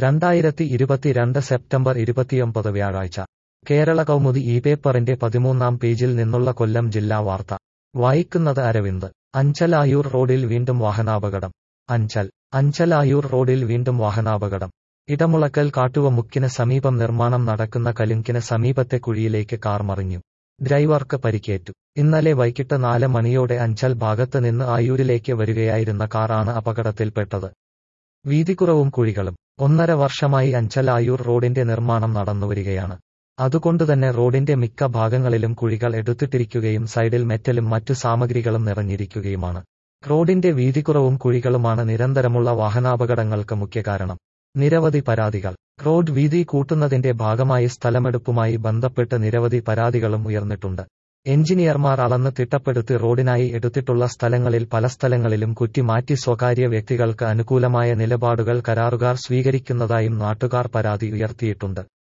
രണ്ടായിരത്തി ഇരുപത്തിരണ്ട് സെപ്റ്റംബർ ഇരുപത്തിയൊമ്പത് വ്യാഴാഴ്ച കേരള കൗമുദി ഈ പേപ്പറിന്റെ പതിമൂന്നാം പേജിൽ നിന്നുള്ള കൊല്ലം ജില്ലാ വാർത്ത വായിക്കുന്നത് അരവിന്ദ് അഞ്ചലായൂർ റോഡിൽ വീണ്ടും വാഹനാപകടം അഞ്ചൽ അഞ്ചലായൂർ റോഡിൽ വീണ്ടും വാഹനാപകടം ഇടമുളക്കൽ കാട്ടുവ മുക്കിന് സമീപം നിർമ്മാണം നടക്കുന്ന കലുങ്കിന് സമീപത്തെ കുഴിയിലേക്ക് കാർ മറിഞ്ഞു ഡ്രൈവർക്ക് പരിക്കേറ്റു ഇന്നലെ വൈകിട്ട് നാല് മണിയോടെ അഞ്ചൽ ഭാഗത്ത് നിന്ന് ആയൂരിലേക്ക് വരികയായിരുന്ന കാറാണ് അപകടത്തിൽപ്പെട്ടത് വീതിക്കുറവും കുഴികളും ഒന്നര വർഷമായി അഞ്ചൽ ആയൂർ റോഡിന്റെ നിർമ്മാണം നടന്നുവരികയാണ് അതുകൊണ്ടുതന്നെ റോഡിന്റെ മിക്ക ഭാഗങ്ങളിലും കുഴികൾ എടുത്തിട്ടിരിക്കുകയും സൈഡിൽ മെറ്റലും മറ്റു സാമഗ്രികളും നിറഞ്ഞിരിക്കുകയുമാണ് റോഡിന്റെ വീതിക്കുറവും കുഴികളുമാണ് നിരന്തരമുള്ള വാഹനാപകടങ്ങൾക്ക് മുഖ്യ കാരണം നിരവധി പരാതികൾ റോഡ് വീതി കൂട്ടുന്നതിന്റെ ഭാഗമായി സ്ഥലമെടുപ്പുമായി ബന്ധപ്പെട്ട് നിരവധി പരാതികളും ഉയർന്നിട്ടുണ്ട് എഞ്ചിനീയർമാർ അളന്ന് തിട്ടപ്പെടുത്തി റോഡിനായി എടുത്തിട്ടുള്ള സ്ഥലങ്ങളിൽ പല സ്ഥലങ്ങളിലും കുറ്റിമാറ്റി സ്വകാര്യ വ്യക്തികൾക്ക് അനുകൂലമായ നിലപാടുകൾ കരാറുകാർ സ്വീകരിക്കുന്നതായും നാട്ടുകാർ പരാതി ഉയർത്തിയിട്ടുണ്ട്